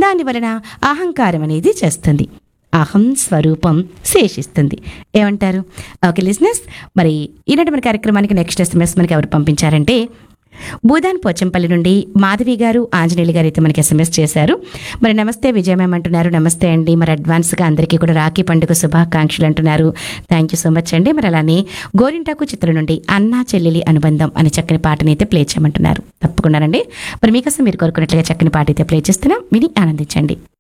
దాని వలన అహంకారం అనేది చేస్తుంది అహం స్వరూపం శేషిస్తుంది ఏమంటారు ఓకే లిజినెస్ మరి ఈనాటి మన కార్యక్రమానికి నెక్స్ట్ ఎస్ఎంఎస్ మనకి ఎవరు పంపించారంటే భూదాన్ పోచంపల్లి నుండి మాధవి గారు ఆంజనేయులు గారు అయితే మనకి ఎస్ఎంఎస్ చేశారు మరి నమస్తే విజయ మ్యామ్ అంటున్నారు నమస్తే అండి మరి అడ్వాన్స్గా అందరికీ కూడా రాఖీ పండుగ శుభాకాంక్షలు అంటున్నారు థ్యాంక్ యూ సో మచ్ అండి మరి అలానే గోరింటాకు చిత్రం నుండి అన్నా చెల్లెలి అనుబంధం అనే చక్కని పాటని అయితే ప్లే చేయమంటున్నారు తప్పకుండానండి మరి మీకోసం మీరు కోరుకున్నట్లుగా చక్కని పాట అయితే ప్లే చేస్తున్నాం విని ఆనందించండి